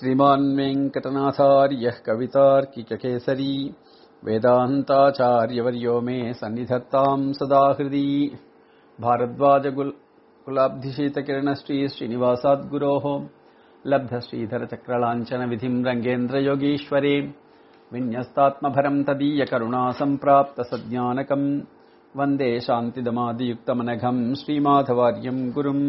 श्रीमान् वेङ्कटनाथार्यः कवितार्किककेसरी वेदान्ताचार्यवर्यो मे सन्निधत्ताम् सदा हृदि भारद्वाजकुलाब्धिशीतकिरणश्री श्रीनिवासाद्गुरोः लब्धश्रीधरचक्रलाञ्छनविधिम् रङ्गेन्द्रयोगीश्वरे विन्यस्तात्मभरम् तदीयकरुणासम्प्राप्तसज्ञानकम् वन्दे शान्तिदमादियुक्तमनघम् श्रीमाधवार्यम् गुरुम्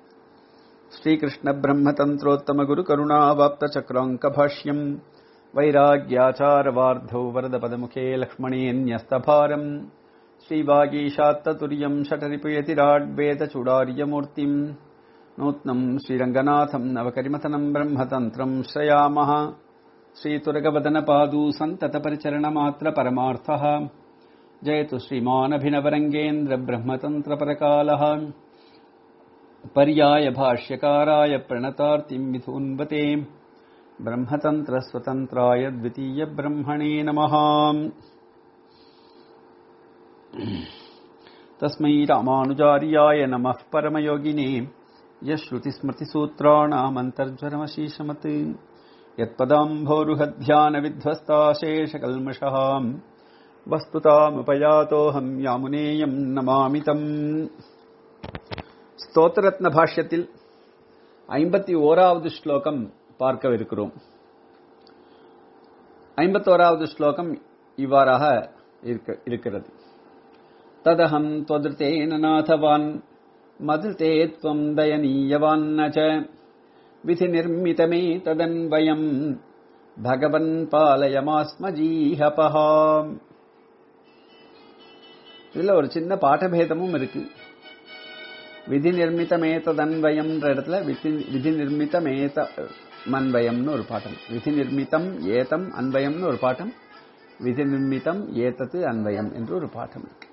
श्रीकृष्णब्रह्मतन्त्रोत्तमगुरुकरुणावाप्तचक्राङ्कभाष्यम् वैराग्याचारवार्धौ वरदपदमुखे लक्ष्मणेऽन्यस्तभारम् श्रीवागीशात्ततुर्यम् षटरिपुयतिराड्वेदचूडार्यमूर्तिम् नूत्नम् श्रीरङ्गनाथम् नवकरिमथनम् ब्रह्मतन्त्रम् श्रयामः श्रीतुरगवदनपादू सन्ततपरिचरणमात्रपरमार्थः जयतु श्रीमानभिनवरङ्गेन्द्रब्रह्मतन्त्रपरकालः पर्याय भाष्यकाराय प्रणतार्तिम् विधून्वते ब्रह्मतन्त्रस्वतन्त्राय द्वितीयब्रह्मणे नमः तस्मै रामानुजार्याय नमः परमयोगिने यश्रुतिस्मृतिसूत्राणामन्तर्ज्वरमशीषमत् यत्पदाम्भोरुहध्यानविध्वस्ताशेषकल्मषः வஸ்துதாமுபயாத்தோஹம் யாமுனேயம் நமாமிதம் ஸ்தோத்திரத்ன பாஷ்யத்தில் ஐம்பத்தி ஓராவது ஸ்லோகம் பார்க்கவிருக்கிறோம் ஐம்பத்தோராவது ஸ்லோகம் இவ்வாறாக இருக்கிறது ததகம் त्वदृतेन नाथवान् मदृते त्वम् दयनीयवान्न च विधिनिर्मितमे तदन्वयम् भगवन् पालयमास्मजीहपः இதுல ஒரு சின்ன பாடபேதமும் இருக்கு விதி நிர்மிதமேதன்வயம்ன்ற இடத்துல விதி நிர்மிதமேத மன்வயம்னு ஒரு பாட்டம் விதி நிர்மிதம் ஏதம் அன்வயம்னு ஒரு பாட்டம் விதி நிர்மிதம் ஏதத்து அன்வயம் என்று ஒரு பாட்டம் இருக்கு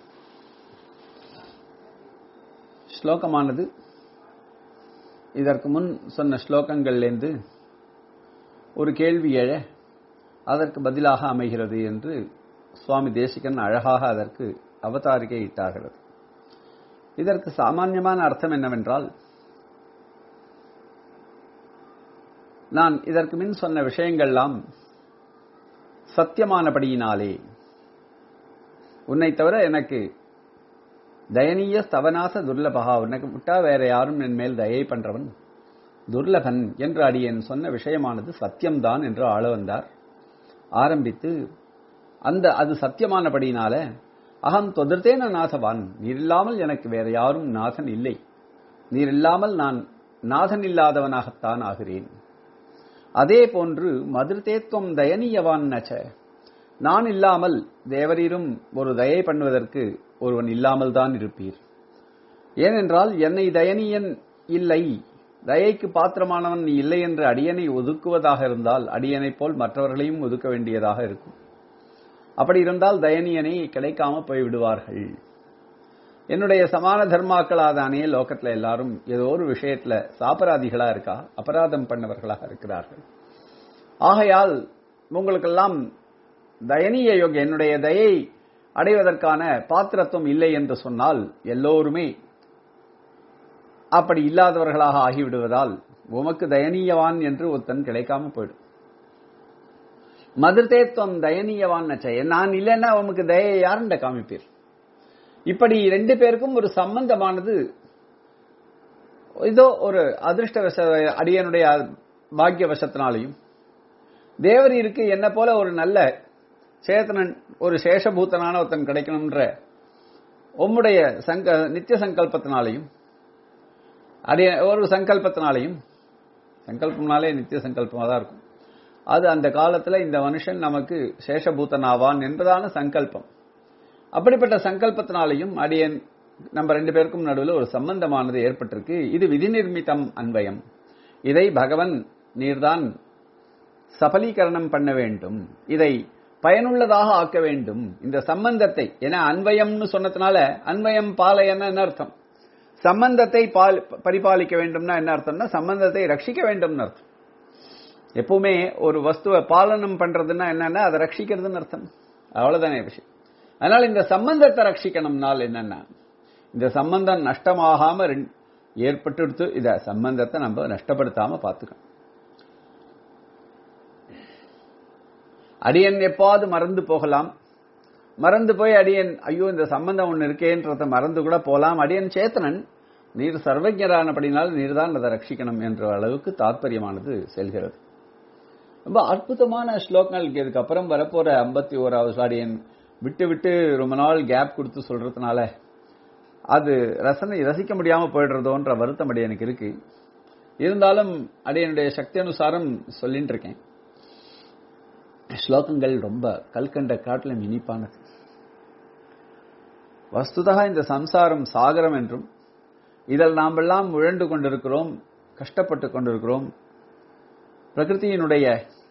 ஸ்லோகமானது இதற்கு முன் சொன்ன ஸ்லோகங்கள்லேருந்து ஒரு கேள்வி எழ அதற்கு பதிலாக அமைகிறது என்று சுவாமி தேசிகன் அழகாக அதற்கு அவதாரிகை இட்டாகிறது இதற்கு சாமான்யமான அர்த்தம் என்னவென்றால் நான் இதற்கு முன் சொன்ன விஷயங்கள்லாம் சத்தியமானபடியினாலே உன்னை தவிர எனக்கு தயனீய ஸ்தவநாச துர்லபகா உனக்கு விட்டா வேற யாரும் என் மேல் தயை பண்றவன் துர்லபன் என்று அடியேன் சொன்ன விஷயமானது சத்தியம்தான் என்று ஆள வந்தார் ஆரம்பித்து அந்த அது சத்தியமானபடியினால அகம் தொதிர்த்தேன நாசவான் நீர் இல்லாமல் எனக்கு வேற யாரும் நாதன் இல்லை நீர் இல்லாமல் நான் நாதன் இல்லாதவனாகத்தான் ஆகிறேன் அதே போன்று மதுர்தேத்துவம் தயனீயவான் நச்ச நான் இல்லாமல் தேவரீரும் ஒரு தயை பண்ணுவதற்கு ஒருவன் இல்லாமல் தான் இருப்பீர் ஏனென்றால் என்னை தயனீயன் இல்லை தயைக்கு பாத்திரமானவன் நீ இல்லை என்று அடியனை ஒதுக்குவதாக இருந்தால் அடியனை போல் மற்றவர்களையும் ஒதுக்க வேண்டியதாக இருக்கும் அப்படி இருந்தால் தயனியனை கிடைக்காம போய்விடுவார்கள் என்னுடைய சமான தர்மாக்களாதானே லோகத்துல எல்லாரும் ஏதோ ஒரு விஷயத்துல சாபராதிகளா இருக்கா அபராதம் பண்ணவர்களாக இருக்கிறார்கள் ஆகையால் உங்களுக்கெல்லாம் தயனீய யோக என்னுடைய தயை அடைவதற்கான பாத்திரத்துவம் இல்லை என்று சொன்னால் எல்லோருமே அப்படி இல்லாதவர்களாக ஆகிவிடுவதால் உமக்கு தயனீயவான் என்று ஒருத்தன் கிடைக்காம போயிடும் மதுர்தேத்துவம் தயனீயவான் நான் இல்லைன்னா உமக்கு தயை யாருண்ட காமிப்பீர் இப்படி ரெண்டு பேருக்கும் ஒரு சம்பந்தமானது இதோ ஒரு அதிர்ஷ்ட அடியனுடைய பாக்கிய வசத்தினாலையும் தேவரீருக்கு என்ன போல ஒரு நல்ல சேத்தனன் ஒரு சேஷபூத்தனான ஒருத்தன் கிடைக்கணும்ன்ற உம்முடைய சங்க நித்திய சங்கல்பத்தினாலையும் அடைய ஒரு சங்கல்பத்தினாலையும் சங்கல்பம்னாலே நித்திய சங்கல்பமாக தான் இருக்கும் அது அந்த காலத்துல இந்த மனுஷன் நமக்கு சேஷபூத்தனாவான் என்பதான சங்கல்பம் அப்படிப்பட்ட சங்கல்பத்தினாலையும் அடியன் நம்ம ரெண்டு பேருக்கும் நடுவில் ஒரு சம்பந்தமானது ஏற்பட்டிருக்கு இது விதி நிர்மிதம் அன்பயம் இதை பகவன் நீர்தான் சபலீகரணம் பண்ண வேண்டும் இதை பயனுள்ளதாக ஆக்க வேண்டும் இந்த சம்பந்தத்தை ஏன்னா அன்வயம்னு சொன்னதுனால அன்வயம் பாலையன்னு என்ன அர்த்தம் சம்பந்தத்தை பரிபாலிக்க வேண்டும்னா என்ன அர்த்தம்னா சம்பந்தத்தை ரட்சிக்க வேண்டும்னு அர்த்தம் எப்பவுமே ஒரு வஸ்துவை பாலனம் பண்றதுன்னா என்னன்னா அதை ரட்சிக்கிறதுன்னு அர்த்தம் அவ்வளவுதானே விஷயம் அதனால இந்த சம்பந்தத்தை ரட்சிக்கணும்னால் என்னன்னா இந்த சம்பந்தம் நஷ்டமாகாம ஏற்பட்டு இத சம்பந்தத்தை நம்ம நஷ்டப்படுத்தாம பார்த்துக்கணும் அடியன் எப்பாவது மறந்து போகலாம் மறந்து போய் அடியன் ஐயோ இந்த சம்பந்தம் ஒன்று இருக்கேன்றத மறந்து கூட போலாம் அடியன் சேத்தனன் நீர் சர்வஜரானபடினால் நீர்தான் அதை ரட்சிக்கணும் என்ற அளவுக்கு தாற்பயமானது செல்கிறது ரொம்ப அற்புதமான ஸ்லோகங்கள் இதுக்கப்புறம் வரப்போற ஐம்பத்தி ஓராவது அடியன் விட்டு விட்டு ரொம்ப நாள் கேப் கொடுத்து சொல்றதுனால அது ரசனை ரசிக்க முடியாம போயிடுறதோன்ற வருத்தம் அடியனுக்கு இருக்கு இருந்தாலும் அடியனுடைய சக்தி அனுசாரம் சொல்லிட்டு இருக்கேன் ஸ்லோகங்கள் ரொம்ப கல்கண்ட காட்டிலும் இனிப்பானது வஸ்துதா இந்த சம்சாரம் சாகரம் என்றும் இதில் நாமெல்லாம் உழண்டு கொண்டிருக்கிறோம் கஷ்டப்பட்டு கொண்டிருக்கிறோம் பிரகிருதியினுடைய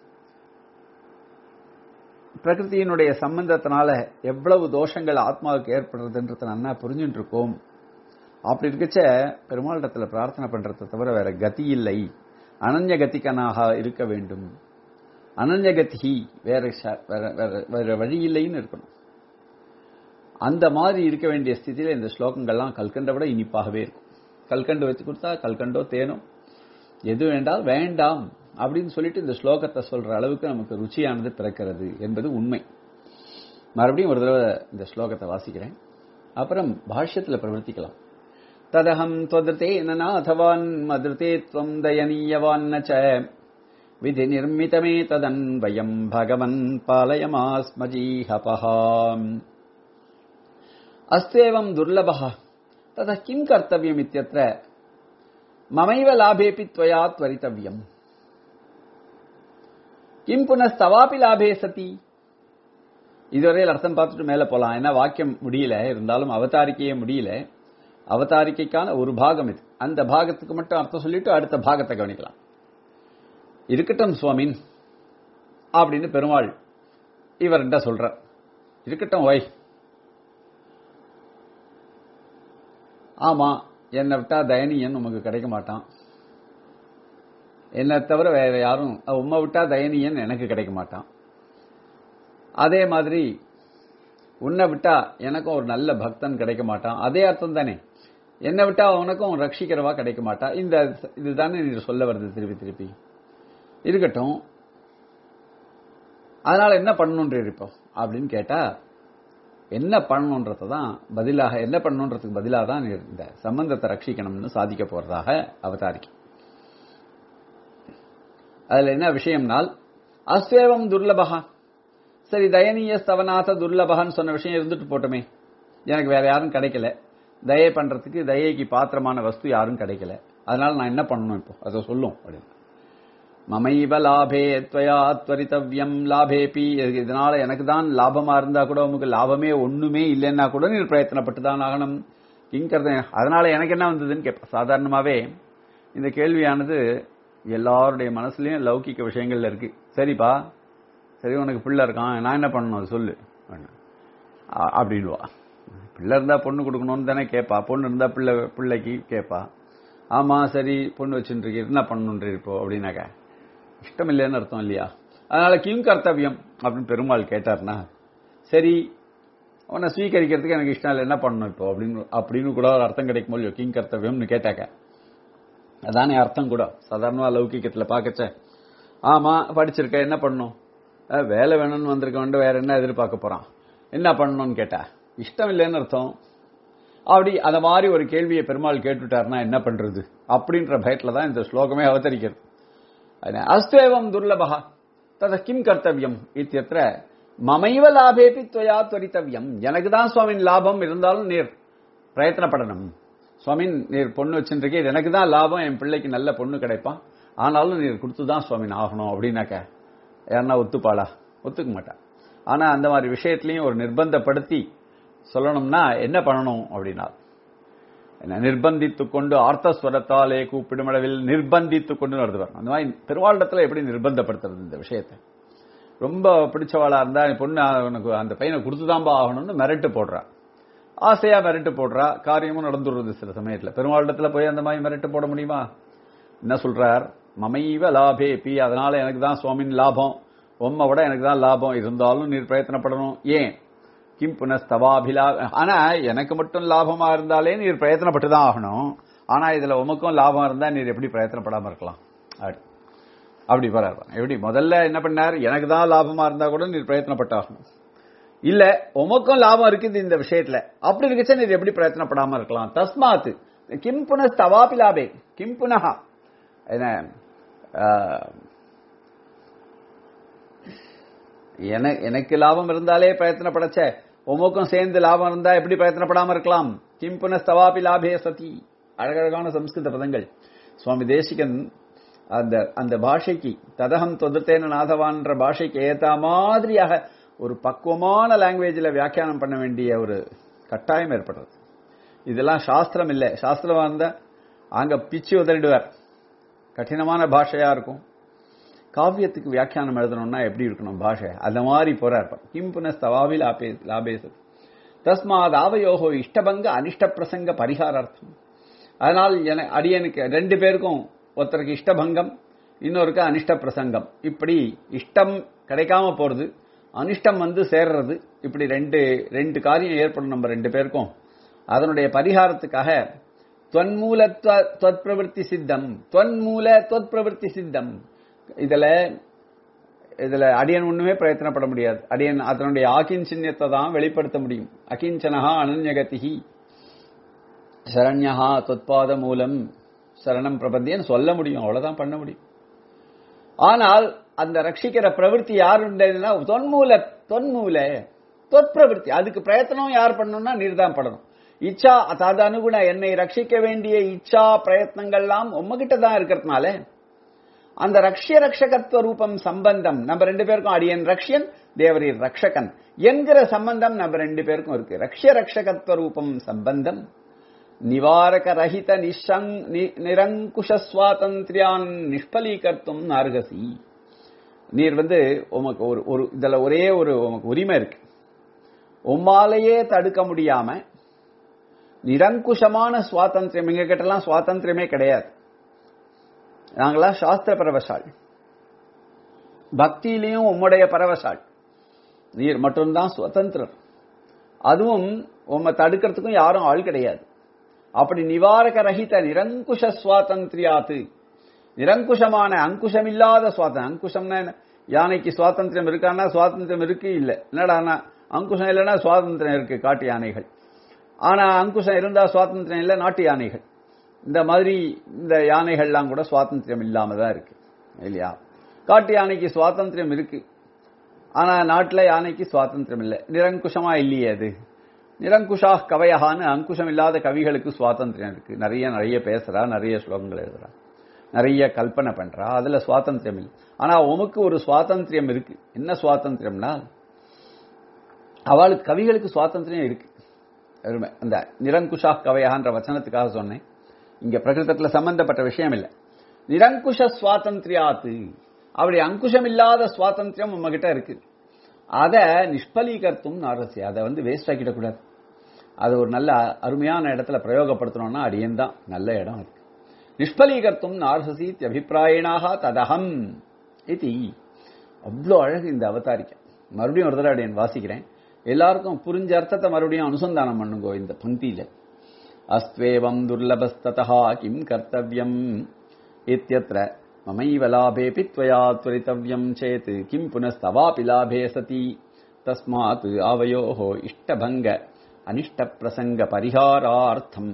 பிரகிருதியினுடைய சம்பந்தத்தினால எவ்வளவு தோஷங்கள் ஆத்மாவுக்கு ஏற்படுறதுன்றத நன்னா புரிஞ்சுட்டு இருக்கோம் அப்படி இருக்கச்ச பெருமாளிடத்துல பிரார்த்தனை பண்றதை தவிர வேற கதி இல்லை அனன்ய கதிக்கனாக இருக்க வேண்டும் அனன்ய கதி வேற வேற வழி இல்லைன்னு இருக்கணும் அந்த மாதிரி இருக்க வேண்டிய ஸ்திதியில இந்த ஸ்லோகங்கள்லாம் கல்கண்டை விட இனிப்பாகவே இருக்கும் கல்கண்டு வச்சு கொடுத்தா கல்கண்டோ தேனோ எது வேண்டால் வேண்டாம் அப்படின்னு சொல்லிட்டு இந்த ஸ்லோகத்தை சொல்ற அளவுக்கு நமக்கு ருச்சியானது பிறக்கிறது என்பது உண்மை மறுபடியும் ஒரு தடவை இந்த ஸ்லோகத்தை வாசிக்கிறேன் அப்புறம் பாஷ்யத்தில் பிரவர்த்திக்கலாம் ததகம் त्वदृतेन नाथवान् मदृते त्वम् दयनीयवान्न च विधि निर्मितमे तदन्वयम् भगवन् पालयमास्मजीहपः अस्त्येवम् दुर्लभः ततः किम् कर्तव्यमित्यत्र ममैव लाभेऽपि त्वया त्वरितव्यम् கிம் புனஸ்தவாபி லாபே சதி இதுவரையில் அர்த்தம் பார்த்துட்டு மேல போலாம் ஏன்னா வாக்கியம் முடியல இருந்தாலும் அவதாரிக்கையே முடியல அவதாரிக்கைக்கான ஒரு பாகம் இது அந்த பாகத்துக்கு மட்டும் அர்த்தம் சொல்லிட்டு அடுத்த பாகத்தை கவனிக்கலாம் இருக்கட்டும் சுவாமின் அப்படின்னு பெருமாள் இவர்கிட்ட சொல்றார் இருக்கட்டும் ஒய் ஆமா என்னை விட்டா தயனியன் உமக்கு கிடைக்க மாட்டான் என்னை தவிர வேற யாரும் உம்மை விட்டா தயனியன் எனக்கு கிடைக்க மாட்டான் அதே மாதிரி உன்னை விட்டா எனக்கும் ஒரு நல்ல பக்தன் கிடைக்க மாட்டான் அதே அர்த்தம் தானே என்னை விட்டா உனக்கும் ரட்சிக்கிறவா கிடைக்க மாட்டா இந்த இதுதானே நீ சொல்ல வருது திருப்பி திருப்பி இருக்கட்டும் அதனால என்ன பண்ணணுன்ற இப்போ அப்படின்னு கேட்டா என்ன பண்ணணுன்றத தான் பதிலாக என்ன பண்ணணுன்றதுக்கு பதிலாக தான் இந்த சம்பந்தத்தை ரட்சிக்கணும்னு சாதிக்க போறதாக அவதாரிக்கும் அதுல என்ன விஷயம்னால் அஸ்வேவம் துர்லபகா சரி தயனீய ஸ்தவநாத துர்லபகான்னு சொன்ன விஷயம் இருந்துட்டு போட்டோமே எனக்கு வேற யாரும் கிடைக்கல தயை பண்றதுக்கு தயைக்கு பாத்திரமான வஸ்து யாரும் கிடைக்கல அதனால நான் என்ன பண்ணணும் இப்போ அதை சொல்லும் அப்படின்னு மமைவ லாபே துவயா துவரித்தவ்யம் லாபேபி இதனால எனக்கு தான் லாபமா இருந்தா கூட உமக்கு லாபமே ஒண்ணுமே இல்லைன்னா கூட நீ பிரயத்தனப்பட்டு தான் ஆகணும் கிங்கிறது அதனால எனக்கு என்ன வந்ததுன்னு கேட்ப சாதாரணமாவே இந்த கேள்வியானது எல்லாருடைய மனசுலயும் லௌகிக்க விஷயங்கள்ல இருக்கு சரிப்பா சரி உனக்கு பிள்ளை இருக்கான் நான் என்ன பண்ணணும் அது சொல்லு அப்படின்வா பிள்ளை இருந்தா பொண்ணு கொடுக்கணும்னு தானே கேட்பா பொண்ணு இருந்தா பிள்ளை பிள்ளைக்கு கேட்பா ஆமா சரி பொண்ணு வச்சுட்டு என்ன பண்ணணுன்ற இப்போ அப்படின்னாக்க இஷ்டம் இல்லைன்னு அர்த்தம் இல்லையா அதனால கிம் கர்த்தவியம் அப்படின்னு பெருமாள் கேட்டார்னா சரி அவனை ஸ்வீகரிக்கிறதுக்கு எனக்கு இஷ்டம் இல்லை என்ன பண்ணணும் இப்போ அப்படின்னு அப்படின்னு கூட ஒரு அர்த்தம் கிடைக்கும் இல்லையோ கிங் கர்த்தவியம்னு கேட்டாக்க அதானே அர்த்தம் கூட சாதாரணமா லௌகிக்கத்துல பாக்கச்ச ஆமா படிச்சிருக்க என்ன பண்ணும் வேலை வேணும்னு வந்திருக்க வேண்டும் வேற என்ன எதிர்பார்க்க போறான் என்ன பண்ணணும்னு கேட்டா இஷ்டம் இல்லைன்னு அர்த்தம் அப்படி அந்த மாதிரி ஒரு கேள்வியை பெருமாள் கேட்டுட்டாருன்னா என்ன பண்றது அப்படின்ற பயத்துல தான் இந்த ஸ்லோகமே அவதரிக்கிறது அஸ்தேவம் துர்லபகா தத கிம் கர்த்தவியம் இத்தியத்திர மமைவ லாபேபி துவயா துவரித்தவியம் எனக்கு தான் சுவாமின் லாபம் இருந்தாலும் நீர் பிரயத்தனப்படணும் சுவாமின் நீர் பொண்ணு வச்சுருக்கே எனக்கு தான் லாபம் என் பிள்ளைக்கு நல்ல பொண்ணு கிடைப்பான் ஆனாலும் நீர் கொடுத்து தான் சுவாமின் ஆகணும் அப்படின்னாக்க யாருன்னா ஒத்துப்பாளா ஒத்துக்க மாட்டா ஆனா அந்த மாதிரி விஷயத்திலையும் ஒரு நிர்பந்தப்படுத்தி சொல்லணும்னா என்ன பண்ணணும் அப்படின்னா என்ன நிர்பந்தித்து கொண்டு ஆர்த்தஸ்வரத்தாலே கூப்பிடுமளவில் நிர்பந்தித்து கொண்டு வருது வரணும் அந்த மாதிரி பெருவாளிடத்துல எப்படி நிர்பந்தப்படுத்துறது இந்த விஷயத்தை ரொம்ப பிடிச்சவாளா இருந்தா பொண்ணு உனக்கு அந்த பையனை கொடுத்துதான்பா ஆகணும்னு மிரட்டு போடுறா ஆசையா மிரட்டு போடுறா காரியமும் நடந்துடுறது சில சமயத்துல பெருமாளிடத்துல போய் அந்த மாதிரி மிரட்டு போட முடியுமா என்ன சொல்றார் மமைவ லாபே பி அதனால எனக்கு தான் சுவாமின் லாபம் உம்மை விட எனக்கு தான் லாபம் இருந்தாலும் நீர் பிரயத்தனப்படணும் ஏன் கிம் புனஸ்தவாபிலா ஆனா எனக்கு மட்டும் லாபமா இருந்தாலே நீர் பிரயத்தனப்பட்டு தான் ஆகணும் ஆனா இதுல உமக்கும் லாபம் இருந்தா நீர் எப்படி பிரயத்தனப்படாம இருக்கலாம் அப்படி அப்படி போறாரு எப்படி முதல்ல என்ன பண்ணார் எனக்கு தான் லாபமா இருந்தா கூட நீர் பிரயத்தனப்பட்டாகணும் இல்ல உமக்கும் லாபம் இருக்குது இந்த விஷயத்துல அப்படி இருக்கச்ச நீர் எப்படி பிரயத்தனப்படாம இருக்கலாம் தஸ்மாத் கிம் புனஸ் தவாபி லாபே கிம் புனஹா என்ன ஆஹ், என- எனக்கு லாபம் இருந்தாலே பிரயத்தனப்படச்ச உமக்கும் சேர்ந்து லாபம் இருந்தா எப்படி பிரயத்தனப்படாம இருக்கலாம் கிம் புனஸ் தவாபி லாபே சதி அழகழகான சம்ஸ்கிருத பதங்கள் சுவாமி தேசிகன் அந்த அந்த பாஷைக்கு ததகம் தொதுத்தேன நாதவான்ற பாஷைக்கு ஏத்த மாதிரியாக ஒரு பக்குவமான லாங்குவேஜில் வியாக்கியானம் பண்ண வேண்டிய ஒரு கட்டாயம் ஏற்படுறது இதெல்லாம் சாஸ்திரம் இல்லை சாஸ்திரமா இருந்தா அங்க பிச்சு உதறிடுவார் கடினமான பாஷையா இருக்கும் காவியத்துக்கு வியாக்கியானம் எழுதணும்னா எப்படி இருக்கணும் பாஷை அந்த மாதிரி போறார் இப்ப. கிம் புனஸ் தவாவி லாபே லாபேசது தஸ்மாத் ஆவயோகோ இஷ்டபங்க அனிஷ்ட பிரசங்க பரிகாரார்த்தம் அதனால் என அடியனுக்கு ரெண்டு பேருக்கும் ஒருத்தருக்கு இஷ்டபங்கம் இன்னொருக்கு அனிஷ்ட பிரசங்கம் இப்படி இஷ்டம் கிடைக்காம போறது அனிஷ்டம் வந்து சேர்றது இப்படி ரெண்டு ரெண்டு காரியம் ஏற்படும் நம்ம ரெண்டு பேருக்கும் அதனுடைய பரிகாரத்துக்காக தொன்மூல தொத் பிரவருத்தி சித்தம் தொன்மூல தொத் பிரவருத்தி சித்தம் இதுல இதுல அடியன் ஒண்ணுமே பிரயத்தனப்பட முடியாது அடியன் அதனுடைய ஆகிஞ்சின்யத்தை தான் வெளிப்படுத்த முடியும் அகிஞ்சனஹா அனன்யகதிஹி சரண்யஹா தொத்பாத மூலம் சரணம் பிரபத்தியன்னு சொல்ல முடியும் அவ்வளவுதான் பண்ண முடியும் ஆனால் அந்த ரட்சிக்கிற பிரவൃத்தி யார் உண்டதுன்னா தொன்மூல தொன்மூல தொற்பிரவருத்தி அதுக்கு பிரயத்தனம் யார் பண்ணணும்னா நீர்தான் படணும் இச்சா அதாவது அனுகுண என்னை ரட்சிக்க வேண்டிய இச்சா பிரயத்னங்கள்லாம் உம்மகிட்ட தான் இருக்கிறதுனால அந்த ரக்ஷிய ரக்ஷகத்துவ ரூபம் சம்பந்தம் நம்ம ரெண்டு பேருக்கும் அடியன் ரக்ஷியன் தேவரீர் ரக்ஷகன் என்கிற சம்பந்தம் நம்ம ரெண்டு பேருக்கும் இருக்கு ரக்ஷிய ரக்ஷகத்துவ ரூபம் சம்பந்தம் நிவாரக ரஹித நிஷங் நி- நிரங்குஷ சுவாதந்திரியான் நிஷ்பலீகர்த்தும் நார்கசி நீர் வந்து உமக்கு ஒரு ஒரு இதுல ஒரே ஒரு உமக்கு உரிமை இருக்கு உம்மாலேயே தடுக்க முடியாம நிரங்குஷமான சுவாதந்திரம் எங்க கிட்டலாம் சுவாதந்திரமே கிடையாது நாங்களாம் சாஸ்திர பரவசாள் பக்தியிலையும் உம்முடைய பரவசாள் நீர் மட்டும்தான் சுதந்திரர் அதுவும் உம்மை தடுக்கிறதுக்கும் யாரும் ஆள் கிடையாது அப்படி நிவாரக ரஹித நிரங்குஷ சுவாதந்திரியாத்து நிரங்குஷமான அங்குஷமில்லாத சுவாதம் அங்குஷம்னா என்ன? யானைக்கு சுவாதந்திரம் இருக்கான்னா சுவாதந்திரம் இருக்கு இல்ல என்னடானா அங்குஷம் இல்லைன்னா சுவாதந்திரம் இருக்கு காட்டு யானைகள் ஆனா அங்குஷம் இருந்தா சுவாதந்திரம் இல்ல நாட்டு யானைகள் இந்த மாதிரி இந்த யானைகள்லாம் கூட சுவாதந்திரம் இல்லாம தான் இருக்கு இல்லையா காட்டு யானைக்கு சுவாதந்திரம் இருக்கு ஆனா நாட்டுல யானைக்கு சுவாதந்திரம் இல்லை நிரங்குஷமா இல்லையே அது நிரங்குஷா கவயகான்னு அங்குஷம் இல்லாத கவிகளுக்கு சுவாதந்திரம் இருக்கு நிறைய நிறைய பேசுறா நிறைய ஸ்லோகங்கள் எழுதுறா நிறைய கல்பனை பண்றா அதுல சுவாதந்திரம் இல்லை ஆனா உமக்கு ஒரு சுவாதந்திரம் இருக்கு என்ன சுவாதந்திரம்னா அவளுக்கு கவிகளுக்கு சுவாதந்திரம் இருக்கு அருமை. அந்த நிரங்குஷா கவயான்ற வச்சனத்துக்காக சொன்னேன் இங்க பிரகிருதத்துல சம்பந்தப்பட்ட விஷயம் இல்லை நிரங்குஷ சுவாதந்திரியாத்து அப்படி அங்குஷம் இல்லாத சுவாதந்திரம் உங்ககிட்ட இருக்கு அத நிஷ்பலீகர்த்தும் நாரசி அதை வந்து வேஸ்ட் ஆக்கிட கூடாது அது ஒரு நல்ல அருமையான இடத்துல பிரயோகப்படுத்தணும்னா அடியன் தான் நல்ல இடம் இருக்கு நிஷ்பலீகர்த்தும் நார்ஹசி அபிப்பிராயணாக ததகம் இது அவ்வளோ அழகு இந்த அவதாரிக்க மறுபடியும் ஒரு தடவை அடியன் வாசிக்கிறேன் எல்லாருக்கும் புரிஞ்ச அர்த்தத்தை மறுபடியும் அனுசந்தானம் பண்ணுங்கோ இந்த பந்தியில அஸ்த்வேவம் துர்லபஸ்ததா கிம் கர்த்தவியம் இத்தியத்ர மமைவ லாபேபி त्वया त्वरितव्यं चेत् किं पुनस्तवापि लाभे सति तस्मात् आवयोः इष्टभङ्ग अनिष्टप्रसङ्गपरिहारार्थम्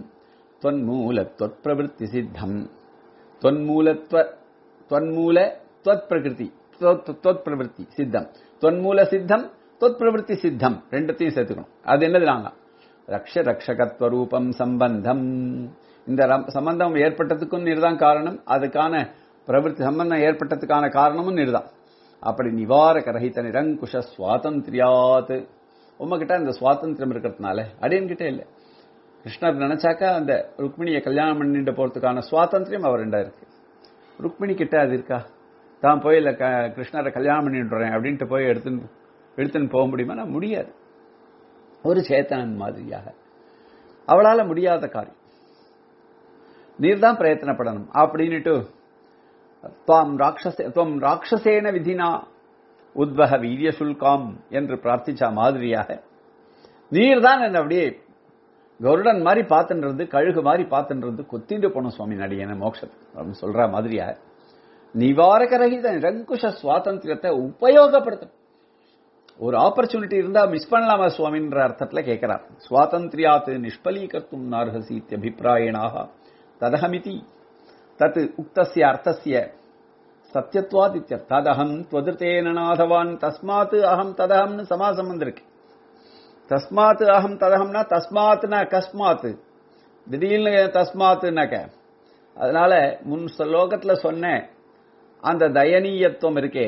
त्वन्मूलत्वत्प्रवृत्तिसिद्धम् त्वन्मूलत्व त्वन्मूल त्वत्प्रकृति त्वत्- त्वत्प्रवृत्ति சித்தம் தொன்மூல சித்தம் தொத்பிரவருத்தி சித்தம் ரெண்டத்தையும் சேர்த்துக்கணும் அது என்னது நாங்க ரக்ஷ ரக்ஷகத்துவ ரூபம் சம்பந்தம் இந்த ரம்- சம்பந்தம் ஏற்பட்டதுக்கும் நீர்தான் காரணம் அதுக்கான பிரவருத்தி சம்பந்தம் ஏற்பட்டதுக்கான காரணமும் நீர்தான் அப்படி நிவாரக ரஹித நிரங்குஷ சுவாதந்திரியாத் உம்மகிட்ட அந்த சுவாதந்திரம் இருக்கிறதுனால அடியன்கிட்ட இல்லை கிருஷ்ணர் நினைச்சாக்கா அந்த ருக்மிணியை கல்யாணம் பண்ணிட்டு போறதுக்கான சுவாதந்திரம் அவர்கிட்ட இருக்கு ருக்மிணி கிட்ட அது இருக்கா தான் போய் இல்ல க- கிருஷ்ணரை கல்யாணம் பண்ணிட்டுறேன் அப்படின்ட்டு போய் எடுத்துன்னு எடுத்துன்னு போக முடியுமா நான் முடியாது ஒரு சேத்தனன் மாதிரியாக அவளால முடியாத காரியம் நீர்தான் பிரயத்தனப்படணும் அப்படின்னுட்டு துவாம் ராட்சசே துவம் ராட்சசேன விதினா உத்வக வீரிய சுல்காம் என்று பிரார்த்திச்சா மாதிரியாக நீர்தான் என்ன அப்படியே கருடன் மாதிரி பார்த்துன்றது கழுகு மாதிரி பார்த்துன்றது கொத்திண்டு போனோம் சுவாமி நடிகன மோட்சத்துக்கு அப்படின்னு சொல்ற மாதிரியாக நிவாரகரகித நிரங்குஷ சுவாதந்திரத்தை உபயோகப்படுத்தணும் ஒரு ஆப்பர்ச்சுனிட்டி இருந்தா மிஸ் பண்ணலாமா சுவாமின்ற அர்த்தத்துல கேட்கிறார் சுவாதந்திரியாத் நிஷ்பலீகர்த்தும் நார்ஹசி அபிப்பிராயணாக ததகமிதி தத் உக்தஸ்ய அர்த்தஸ்ய சத்தியத்வாத் இத்தியர்த்தம். ததகம் துவதிருத்தேன நாதவான் தஸ்மாத் அகம் ததகம்னு சமாசம் வந்திருக்கு தஸ்மாத் அகம் ததகம்னா தஸ்மாத்னா கஸ்மாத் திடீர்னு தஸ்மாத்னாக்க அதனால முன் ஸ்லோகத்துல சொன்ன அந்த தயனீயத்துவம் இருக்கே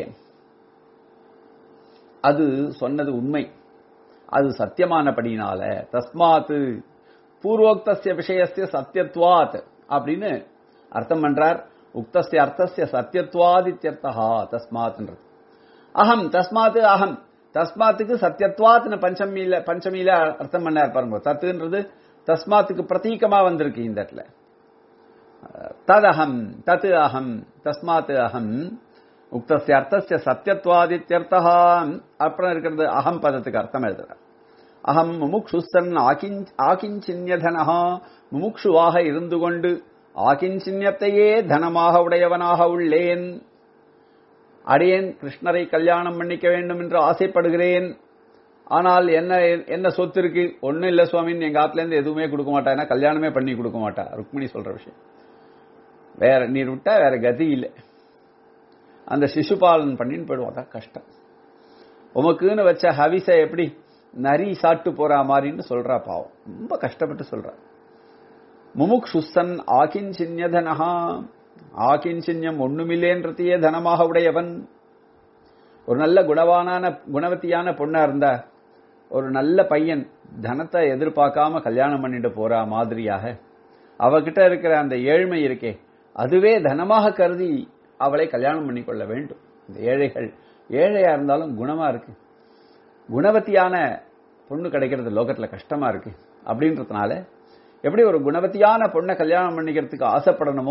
அது சொன்னது உண்மை அது சத்தியமானபடினால தஸ்மாத் பூர்வோக்தஸ்ய விஷயஸ்ய சத்தியத்வாத் அப்படின்னு அர்த்தம் பண்றார் உக்தஸ்ய அர்த்தஸ்ய சத்தியத்வாதித்யர்த்தா தஸ்மாத்ன்றது அகம் தஸ்மாத் அகம் தஸ்மாத்துக்கு சத்தியத்வாத்னு பஞ்சமியில பஞ்சமியில அர்த்தம் பண்ணார் பாருங்க தத்துன்றது தஸ்மாத்துக்கு பிரதீகமா வந்திருக்கு இந்த இடத்துல ததகம் தத் அகம் தஸ்மாத் அகம் உக்தஸ்ய அர்த்தஸ்ய சத்தியத்வாதித்யர்த்தா அப்புறம் இருக்கிறது அகம் பதத்துக்கு அர்த்தம் எழுதுறார் அகம் முமுக்ஷுஸ்தன் ஆகிஞ் ஆகிஞ்சின்யதனஹா முமுக்ஷுவாக இருந்து கொண்டு ஆகிஞ்சின்யத்தையே தனமாக உடையவனாக உள்ளேன் அடியேன் கிருஷ்ணரை கல்யாணம் பண்ணிக்க வேண்டும் என்று ஆசைப்படுகிறேன் ஆனால் என்ன என்ன சொத்து இருக்கு ஒன்னும் இல்ல சுவாமின்னு எங்க ஆத்துல இருந்து எதுவுமே கொடுக்க மாட்டா ஏன்னா கல்யாணமே பண்ணி கொடுக்க மாட்டா ருக்மிணி சொல்ற விஷயம் வேற நீர் விட்டா வேற கதி இல்லை அந்த சிசுபாலன் பண்ணின்னு போயிடுவோம் அதான் கஷ்டம் உமக்குன்னு வச்ச ஹவிச எப்படி நரி சாப்பிட்டு போற மாதிரின்னு சொல்றா பாவம் ரொம்ப கஷ்டப்பட்டு சொல்றா முமுக்ஷுசன் ஆகிஞ்சின்யதனஹா ஆகிஞ்சின்யம் ஒண்ணுமில்லேன்றதையே தனமாக உடையவன் ஒரு நல்ல குணவானான குணவத்தியான பொண்ணா இருந்தா ஒரு நல்ல பையன் தனத்தை எதிர்பார்க்காம கல்யாணம் பண்ணிட்டு போறா மாதிரியாக அவகிட்ட இருக்கிற அந்த ஏழ்மை இருக்கே அதுவே தனமாக கருதி அவளை கல்யாணம் பண்ணிக்கொள்ள வேண்டும் இந்த ஏழைகள் ஏழையா இருந்தாலும் குணமா இருக்கு குணவத்தியான பொண்ணு கிடைக்கிறது லோகத்துல கஷ்டமா இருக்கு அப்படின்றதுனால எப்படி ஒரு குணவத்தியான பொண்ணை கல்யாணம் பண்ணிக்கிறதுக்கு ஆசைப்படணுமோ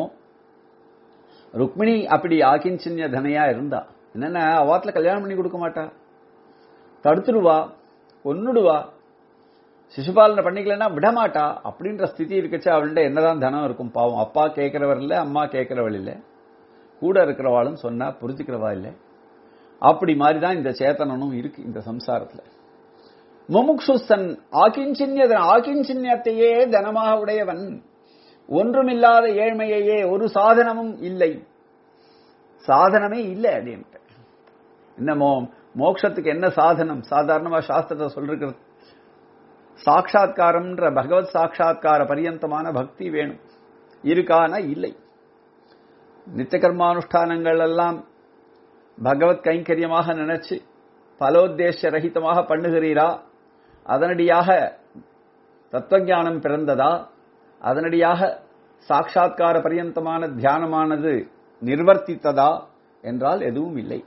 ருக்மிணி அப்படி ஆகிஞ்சின்ய தனையா இருந்தா என்னன்னா அவாத்துல கல்யாணம் பண்ணி கொடுக்க மாட்டா தடுத்துடுவா கொன்னுடுவா சிசுபாலனை பண்ணிக்கலன்னா விடமாட்டா அப்படின்ற ஸ்திதி இருக்கச்சு அவள்கிட்ட என்னதான் தனம் இருக்கும் பாவம் அப்பா கேட்கிறவர் இல்ல அம்மா கேட்கிறவள் இல்ல கூட இருக்கிறவாளும் சொன்னா புரிஞ்சுக்கிறவா இல்லை அப்படி மாதிரி தான் இந்த சேத்தனனும் இருக்கு இந்த சம்சாரத்துல முமுக்ஷுசன் ஆகிஞ்சின்ய ஆகிஞ்சின்யத்தையே தனமாக உடையவன் ஒன்றுமில்லாத ஏழ்மையையே ஒரு சாதனமும் இல்லை சாதனமே இல்லை அப்படின்ட்டு என்னமோ மோட்சத்துக்கு என்ன சாதனம் சாதாரணமா சாஸ்திரத்தை சொல்றது சாட்சா்காரம்ன்ற பகவத் சாட்சா்கார பரியந்தமான பக்தி வேணும் இருக்கானா இல்லை நித்திய கர்மானுஷ்டானங்கள் எல்லாம் பகவத் கைங்கரியமாக நினைச்சு பலோத்தேச ரகிதமாக பண்ணுகிறீரா அதனடியாக தத்துவஞானம் பிறந்ததா அதனடியாக சாட்சா்கார பரியந்தமான தியானமானது நிர்வர்த்தித்ததா என்றால் எதுவும் இல்லை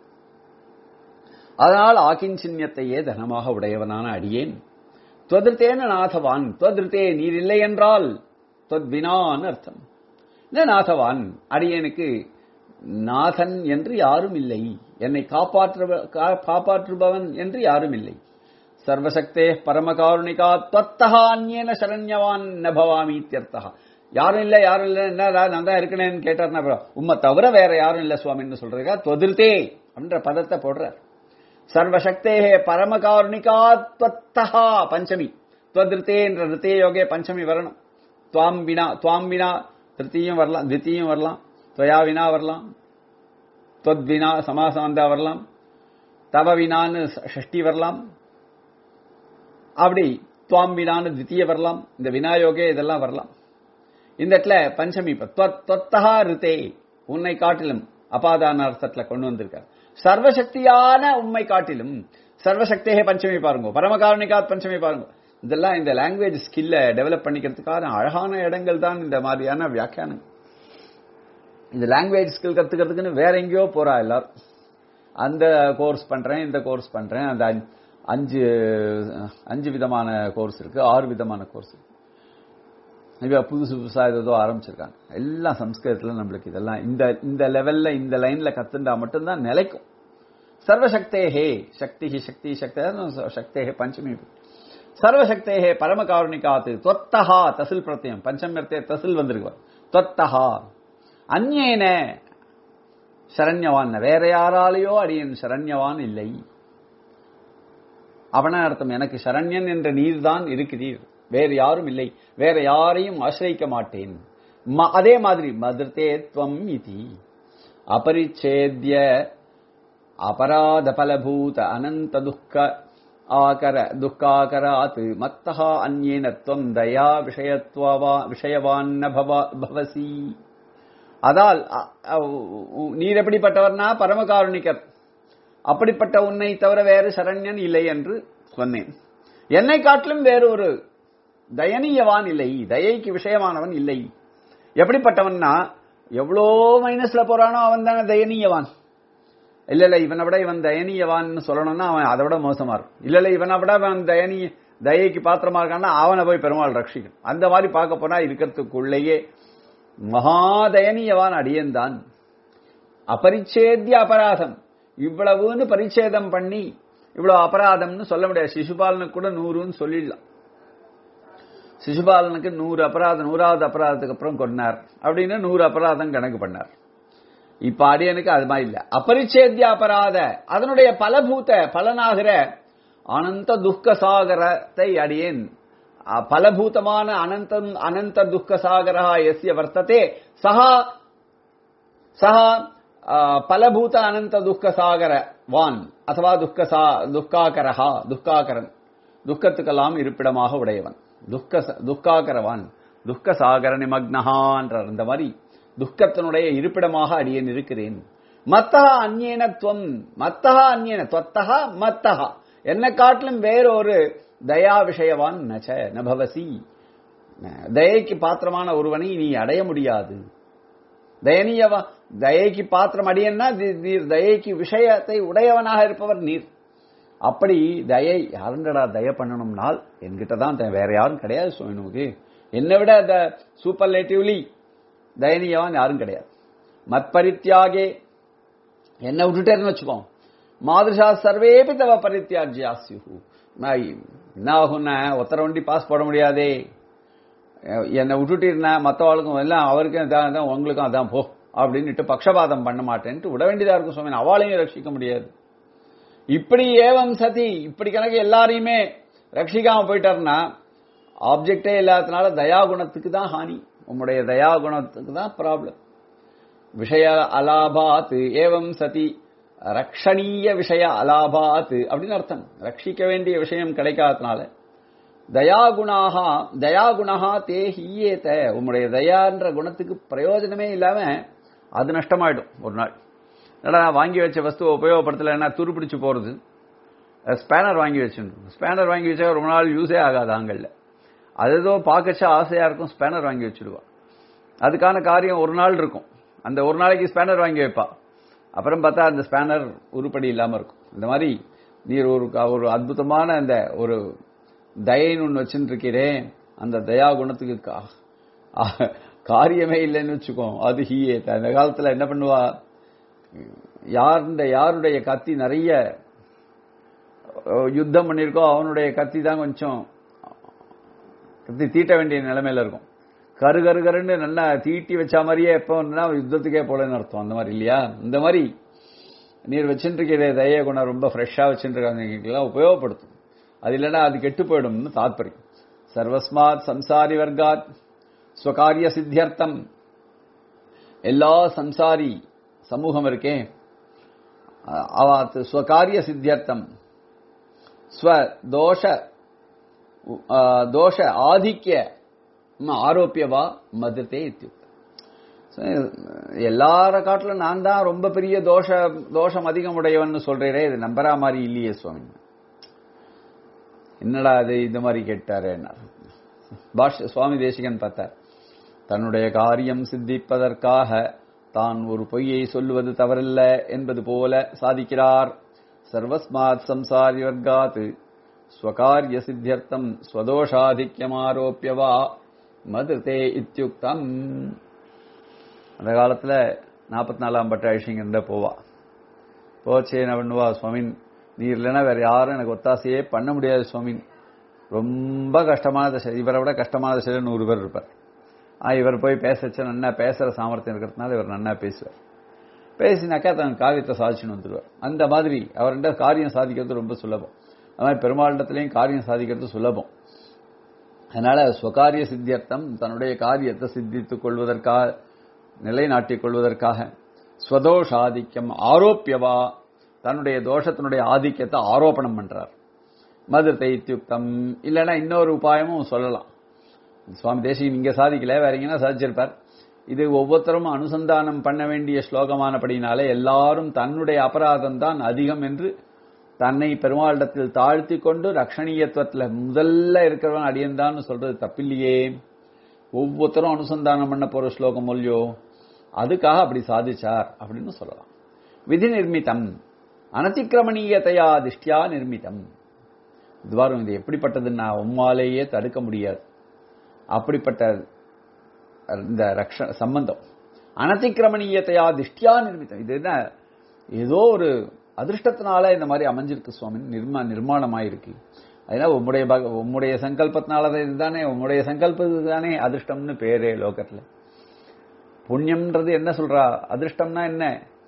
அதனால் ஆகிஞ்சின்யத்தையே தனமாக உடையவனான அடியேன் துவதிருத்தேன நாதவான் துவதிருத்தே நீர் இல்லை என்றால் துவத்வினான்னு அர்த்தம் என்ன நாதவான் அடியேனுக்கு நாதன் என்று யாரும் இல்லை என்னை காப்பாற்றுபவன் என்று யாரும் இல்லை சர்வசக்தே பரமகாருணிகா துவத்தகா அந்நேன சரண்யவான் நபவாமி இத்தியர்த்தா யாரும் இல்ல யாரும் இல்ல என்னடா நான் தான் இருக்கணும்னு கேட்டார்னா அப்புறம் உம்மை தவிர வேற யாரும் இல்ல சுவாமின்னு சொல்றீங்க தொதிர்த்தே அப்படின்ற பதத்தை போடுறார் சர்வசக்தே பரமகாருணிகா துவத்தகா பஞ்சமி துவதிருத்தே என்ற ரித்தே யோகே பஞ்சமி வரணும் துவாம் வினா துவாம் வினா திருத்தியும் வரலாம் தித்தியும் வரலாம் துவயா வினா வரலாம் தொத் வினா சமாசம் வந்தா வரலாம் தவ வினான்னு ஷஷ்டி வரலாம் அப்படி துவாம் வினான்னு தித்திய வரலாம் இந்த வினாயோகே இதெல்லாம் வரலாம் இந்த இடத்துல பஞ்சமி தொத்தகா ரித்தே உன்னை காட்டிலும் அபாதான அர்த்தத்துல கொண்டு வந்திருக்கார் சர்வசக்தியான உண்மை காட்டிலும் சர்வசக்தியே பஞ்சமி பாருங்க பரமகாரணிகாத் பஞ்சமி பாருங்க இதெல்லாம் இந்த லாங்குவேஜ் ஸ்கில்ல டெவலப் பண்ணிக்கிறதுக்கான அழகான இடங்கள் தான் இந்த மாதிரியான வியாக்கியானம் இந்த லாங்குவேஜ் ஸ்கில் கத்துக்கிறதுக்குன்னு வேற எங்கேயோ போறா எல்லாரும் அந்த கோர்ஸ் பண்றேன் இந்த கோர்ஸ் பண்றேன் அந்த அஞ்சு அஞ்சு விதமான கோர்ஸ் இருக்கு ஆறு விதமான கோர்ஸ் இருக்கு இப்ப புதுசு புதுசா ஏதோ ஆரம்பிச்சிருக்காங்க எல்லாம் சம்ஸ்கிருதத்துல நம்மளுக்கு இதெல்லாம் இந்த இந்த லெவல்ல இந்த லைன்ல கத்துண்டா மட்டும்தான் நிலைக்கும் சர்வசக்தேஹே சக்தி சக்தி சக்தி சக்தேஹே பஞ்சமி சர்வசக்தேஹே பரமகாருணிகாத்து தொத்தஹா தசில் பிரத்யம் பஞ்சமியர்த்தே தசில் வந்திருக்கு தொத்தஹா அந்நேன சரண்யவான் வேற யாராலேயோ அடியேன் சரண்யவான் இல்லை அவன அர்த்தம் எனக்கு சரண்யன் என்ற நீர் தான் இருக்கிறீர் வேறு யாரும் இல்லை வேற யாரையும் ஆசிரியிக்க மாட்டேன் ம- அதே மாதிரி மதுர்த்தே துவம் இதி அபரிச்சேத்ய அபராத பலபூத அனந்த துக்க ஆகர துக்காகராத் மத்தஹா அந்யேன துவம் தயா விஷயத்வா விஷயவான் ந பவ- பவசி அதால் அ- அ- உ- நீர் எப்படிப்பட்டவர்னா பரமகாருணிகர் அப்படிப்பட்ட உன்னை தவிர வேறு சரண்யன் இல்லை என்று சொன்னேன் என்னை காட்டிலும் வேறு ஒரு தயனீயவான் இல்லை தயைக்கு விஷயமானவன் இல்லை எப்படிப்பட்டவன்னா எவ்வளோ மைனஸ்ல போறானோ அவன் தானே தயனீயவான் இல்ல இல்ல இவனை விட இவன் தயனீயவான்னு சொல்லணும்னா அவன் அதை விட மோசமா இருக்கும் இல்ல இல்ல இவனை விட அவன் தயனீய தயைக்கு பாத்திரமா இருக்கான்னா அவனை போய் பெருமாள் ரட்சிக்கணும் அந்த மாதிரி பார்க்க போனா இருக்கிறதுக்குள்ளேயே மகாதயனீயவான் அடியன்தான் அபரிச்சேத்திய அபராதம் இவ்வளவுன்னு பரிச்சேதம் பண்ணி இவ்வளவு அபராதம்னு சொல்ல முடியாது சிசுபாலனுக்கு கூட நூறுன்னு சொல்லிடலாம் சிசுபாலனுக்கு நூறு அபராதம் நூறாவது அபராதத்துக்கு அப்புறம் கொண்டார் அப்படின்னு நூறு அபராதம் கணக்கு பண்ணார் இப்ப அடியனுக்கு அது மாதிரி இல்ல அபரிச்சேத்திய அபராத அதனுடைய பலபூத பலனாகிற அனந்த துக்க சாகரத்தை அடியேன் அ, பலபூதமான அனந்தம் அனந்த துக்க சாகரா எஸ்ய வர்த்ததே சஹா சஹா அ, பலபூத அனந்த துக்க சாகர வான் அதுவா துக்க சா துக்காகரஹா துக்காகரன் துக்கத்துக்கெல்லாம் இருப்பிடமாக உடையவன் துக்க ச- துக்காகரவான் துக்க சாகர நிமக்னஹான்றார் இந்த மாதிரி துக்கத்தினுடைய இருப்பிடமாக அடியேன் இருக்கிறேன் மத்தஹா அந்நேனத்துவம் மத்தஹா அந்நேன தொத்தஹா மத்தஹா என்ன காட்டிலும் வேறொரு தயா விஷயவான் நச்ச நபவசி தயைக்கு பாத்திரமான ஒருவனை நீ அடைய முடியாது தயனீயவா தயைக்கு பாத்திரம் அடியன்னா தி- நீர் தயைக்கு விஷயத்தை உடையவனாக இருப்பவர் நீர் அப்படி தயை யாருண்டடா தய பண்ணணும்னால் என்கிட்ட தான் த- வேற யாரும் கிடையாது சுவாமி நமக்கு என்னை விட த சூப்பர்லேட்டிவ்லி தயனீயவான் யாரும் கிடையாது மத்பரித்தியாகே என்ன விட்டுட்டேன்னு வச்சுக்கோ மாதிருஷா சர்வேபி தவ பரித்தியாஜ்யாஸ்யு நான் என்ன ஆகும்னா ஒத்தர வண்டி பாஸ் போட முடியாதே என்னை விட்டுட்டீர்னா மற்றவாளுக்கும் எல்லாம் அவருக்கும் இதான் தான் உங்களுக்கும் அதான் போ அப்படின்னுட்டு பக்ஷபாதம் பண்ண மாட்டேன்ட்டு விட வேண்டியதா இருக்கும் சுவாமி அவளையும் ரட்சிக்க முடியாது இப்படி ஏவம் சதி இப்படி கணக்கு எல்லாரையுமே ரட்சிக்காம போயிட்டாருன்னா ஆப்ஜெக்டே இல்லாததுனால தயா குணத்துக்கு தான் ஹானி உம்முடைய தயா குணத்துக்கு தான் ப்ராப்ளம் விஷய அலாபாத் ஏவம் சதி ரக்ஷணீய விஷய அலாபாத் அப்படின்னு அர்த்தம் ரட்சிக்க வேண்டிய விஷயம் கிடைக்காதனால தயாகுணாக தயாகுணா தே ஹீயேத உம்முடைய தயான்ற குணத்துக்கு பிரயோஜனமே இல்லாம அது நஷ்டமாயிடும் ஒரு நாள் என்னடா நான் வாங்கி வச்ச வஸ்துவை உபயோகப்படுத்தலைன்னா துருப்பிடிச்சு போறது ஸ்பேனர் வாங்கி வச்சுருந்தோம் ஸ்பேனர் வாங்கி வச்சா ரொம்ப நாள் யூஸே ஆகாது ஆங்கல்ல அது ஏதோ பார்க்கச்சா ஆசையா இருக்கும் ஸ்பேனர் வாங்கி வச்சிடுவா அதுக்கான காரியம் ஒரு நாள் இருக்கும் அந்த ஒரு நாளைக்கு ஸ்பேனர் வாங்கி வைப்பா அப்புறம் பார்த்தா அந்த ஸ்பேனர் உருப்படி இல்லாம இருக்கும் இந்த மாதிரி நீர் ஒரு ஒரு அற்புதமான அந்த ஒரு தயைன்னு ஒன்று வச்சுட்டு இருக்கிறேன் அந்த தயா குணத்துக்கு கா- ஆ- காரியமே இல்லைன்னு வச்சுக்கோ அது ஹீயே அந்த காலத்துல என்ன பண்ணுவா யாருடைய யாருடைய கத்தி நிறைய அஹ், யுத்தம் பண்ணியிருக்கோ அவனுடைய கத்தி தான் கொஞ்சம் கத்தி தீட்ட வேண்டிய நிலைமையில இருக்கும் கரு கரு கருன்னு நல்லா தீட்டி வச்ச மாதிரியே எப்போ யுத்தத்துக்கே போலன்னு அர்த்தம் அந்த மாதிரி இல்லையா இந்த மாதிரி நீர் வச்சுட்டு இருக்கிற தய குணம் ரொம்ப ஃப்ரெஷ்ஷா வச்சுட்டு உபயோகப்படுத்தும் அது இல்லைன்னா அது கெட்டு போயிடும்னு தாத்பரியம் சர்வஸ்மாத் சம்சாரி வர்க்காத் ஸ்வகாரிய சித்தியர்த்தம் எல்லா சம்சாரி சமூகம் இருக்கே அ- அவாத் ஸ்வகாரிய சித்தியர்த்தம் ஸ்வ தோஷ உ- ஆ, தோஷ ஆதிக்கிய ம ஆரோப்பியவா மதத்தே இத்தியுக்தம் So, எல்லார காட்டிலும் நான் தான் ரொம்ப பெரிய தோஷ தோஷம் அதிகம் உடையவன் சொல்றேரே இது நம்பரா மாதிரி இல்லையே சுவாமி என்னடா அது இந்த மாதிரி கேட்டாரு பாஷ் சுவாமி தேசிகன் பார்த்தார் தன்னுடைய காரியம் சித்திப்பதற்காக தான் ஒரு பொய்யை சொல்லுவது தவறில்ல என்பது போல சாதிக்கிறார் சர்வஸ்மாத் சம்சாரி வர்க்காத் ஸ்வகாரிய சித்தியர்த்தம் ஸ்வதோஷாதிக்கியமாரோப்பியவா மதுதே இத்தியுக்தம் அந்த காலத்துல நாற்பத்தி நாலாம் பட்ட ஐஷிங்கிருந்த போவா போச்சே என்ன பண்ணுவா சுவாமின் நீர் இல்லைன்னா வேற யாரும் எனக்கு ஒத்தாசையே பண்ண முடியாது சுவாமின் ரொம்ப கஷ்டமான தசை இவரை விட கஷ்டமான தசையில் நூறு பேர் இருப்பார் ஆ இவர் போய் பேசச்சு நன்னா பேசுற சாமர்த்தியம் இருக்கிறதுனால இவர் நன்னா பேசுவார் பேசினாக்கா தன் காரியத்தை சாதிச்சுன்னு வந்துடுவார் அந்த மாதிரி அவர்கிட்ட காரியம் சாதிக்கிறது ரொம்ப சுலபம் அது மாதிரி பெருமாளிடத்திலையும் காரியம் சாதிக்கிறது சுலபம் அதனால சுகாரிய சித்தியர்த்தம் தன்னுடைய காரியத்தை சித்தித்துக் கொள்வதற்காக நிலைநாட்டிக் கொள்வதற்காக ஸ்வதோஷாதிக்கம் ஆரோப்பியவா தன்னுடைய தோஷத்தினுடைய ஆதிக்கத்தை ஆரோபணம் பண்றார் மது தைத்தியுக்தம் இல்லைன்னா இன்னொரு உபாயமும் சொல்லலாம் சுவாமி தேசிகன் இங்க சாதிக்கல வேற எங்கன்னா சாதிச்சிருப்பார் இது ஒவ்வொருத்தரும் அனுசந்தானம் பண்ண வேண்டிய ஸ்லோகமானபடினாலே எல்லாரும் தன்னுடைய அபராதம் தான் அதிகம் என்று தன்னை பெருமாளிடத்தில் தாழ்த்தி கொண்டு ரக்ஷணீயத்துவத்துல முதல்ல இருக்கிறவன் அடியன்தான் சொல்றது தப்பில்லையே ஒவ்வொருத்தரும் அனுசந்தானம் பண்ண போற ஸ்லோகம் மொழியோ அதுக்காக அப்படி சாதிச்சார் அப்படின்னு சொல்லலாம் விதி நிர்மிதம் அனதிக்கிரமணீயத்தையா திஷ்டியா நிர்மிதம் துவாரம் இது எப்படிப்பட்டதுன்னா உம்மாலேயே தடுக்க முடியாது அப்படிப்பட்ட இந்த ரக்ஷ சம்பந்தம் அனதிக்கிரமணீயத்தையா திஷ்டியா நிர்மித்தம் இது என்ன ஏதோ ஒரு அதிர்ஷ்டத்தினால இந்த மாதிரி அமைஞ்சிருக்கு சுவாமி நிர்மா நிர்மாணமாயிருக்கு அதனால உம்முடைய பக- உம்முடைய சங்கல்பத்தினால இதுதானே உம்முடைய சங்கல்பத்துக்கு தானே அதிர்ஷ்டம்னு பேரே லோகத்துல புண்ணியம்ன்றது என்ன சொல்றா அதிர்ஷ்டம்னா என்ன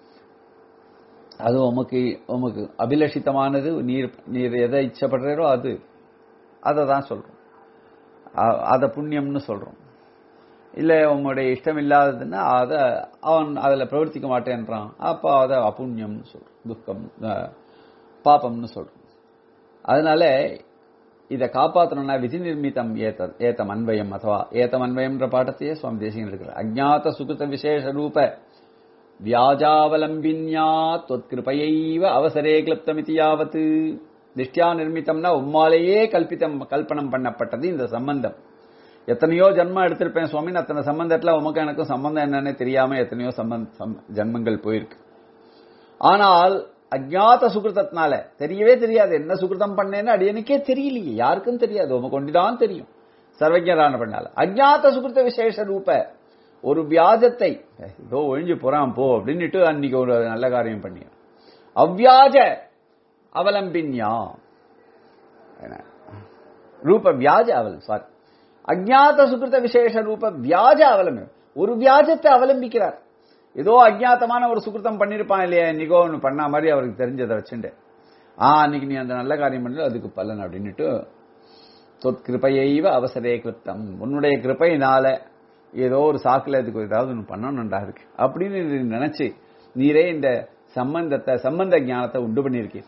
அது உமக்கு உமக்கு அபிலஷித்தமானது நீர் நீர் எதை இச்சப்படுறீரோ அது அதை தான் சொல்றோம் அ- அதை புண்ணியம்னு சொல்றோம் இல்ல உங்களுடைய இஷ்டம் இல்லாததுன்னா அதை அவன் அதுல பிரவர்த்திக்க மாட்டேன்றான் அப்ப அதை அபுண்ணியம்னு சொல்றோம் துக்கம் அஹ், பாபம்னு சொல்றோம் அதனால இதை காப்பாற்றணும்னா விதி நிர்மிதம் ஏத்த ஏத்தம் அன்வயம் அதுவா ஏத்தம் அன்வயம்ன்ற பாட்டத்தையே சுவாமி தேசிகன் இருக்கிறார் அஜாத சுகிருத விசேஷ ரூப வியாஜாவலம்பின்யா தொத்கிருபையைவ அவசரே கிளப்தமிதி யாவத்து திஷ்டியா நிர்மித்தம்னா உம்மாலேயே கல்பித்தம் கல்பனம் பண்ணப்பட்டது இந்த சம்பந்தம் எத்தனையோ ஜன்மம் எடுத்திருப்பேன் சுவாமி அத்தனை சம்பந்தத்துல உமக்கு எனக்கும் சம்பந்தம் என்னன்னு தெரியாம எத்தனையோ சம்பந்த சம்- ஜன்மங்கள் போயிருக்கு ஆனால் அஜ்ஞாத சுகிருதத்தினால தெரியவே தெரியாது என்ன சுகிருதம் பண்ணேன்னு அடியனுக்கே தெரியலையே யாருக்கும் தெரியாது உமக்கு ஒண்டிதான் தெரியும் சர்வஜரான பண்ணால அஜ்ஞாத சுகிருத விசேஷ ரூப ஒரு வியாஜத்தை ஏதோ ஒழிஞ்சு போறான் போ அப்படின்னுட்டு அன்னைக்கு ஒரு நல்ல காரியம் பண்ணி அவ்வியாஜ அவலம்பின்யா என்ன? ரூப வியாஜ அவல் சாரி அஜ்ஞாத சுகிருத விசேஷ ரூப வியாஜ அவலம்பி ஒரு வியாஜத்தை அவலம்பிக்கிறார் ஏதோ அஜ்ஞாத்தமான ஒரு சுகிருதம் பண்ணிருப்பான் இல்லையா இன்னைக்கோ ஒன்று பண்ண மாதிரி அவருக்கு தெரிஞ்சதை வச்சுட்டு ஆ அன்னைக்கு நீ அந்த நல்ல காரியம் பண்ணல அதுக்கு பலன் அப்படின்னுட்டு தொற்கிருப்பையைவ அவசரே கிருத்தம் உன்னுடைய கிருப்பையினால ஏதோ ஒரு சாக்குல இதுக்கு ஏதாவது ஒன்று பண்ணணும்டா இருக்கு அப்படின்னு நீ நினைச்சு நீரே இந்த சம்பந்தத்தை சம்பந்த ஞானத்தை உண்டு பண்ணியிருக்கீர்